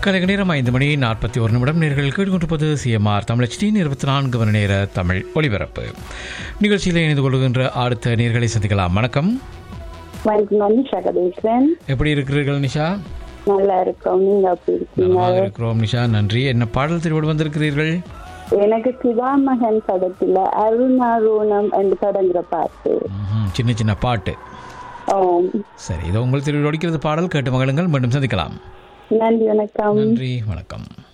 கலைக நேரம் ஐந்து மணி நாற்பத்தி ஒரு நிமிடம் நேர்கள் கேட்டுக்கொண்டிருப்பது சிஎம்ஆர் தமிழச்சியின் இருபத்தி நான்கு மணி நேர தமிழ் ஒலிபரப்பு நிகழ்ச்சியில் இணைந்து கொள்கின்ற அடுத்த நேர்களை சந்திக்கலாம் வணக்கம் வணக்கம் நான் நிஷா கதேஸ்வரன் எப்படி இருக்கிறீர்கள் நிஷா நல்லா இருக்கோம் நீங்க அப்படி இருக்கீங்க நலமாக இருக்கிறோம் நிஷா நன்றி என்ன பாடல் திருவிடு வந்திருக்கிறீர்கள் எனக்கு சிவா மகன் படத்துல அருணாரோணம் என்று தொடங்குற பாட்டு ம்ஹும், சின்ன சின்ன பாட்டு ஆம். சரி இதோ உங்கள் திருவிடு ஒடிக்கிறது பாடல் கேட்டு மகளுங்கள் மீண்டும் சந்திக்கலாம் நன்றி வணக்கம் நன்றி வணக்கம்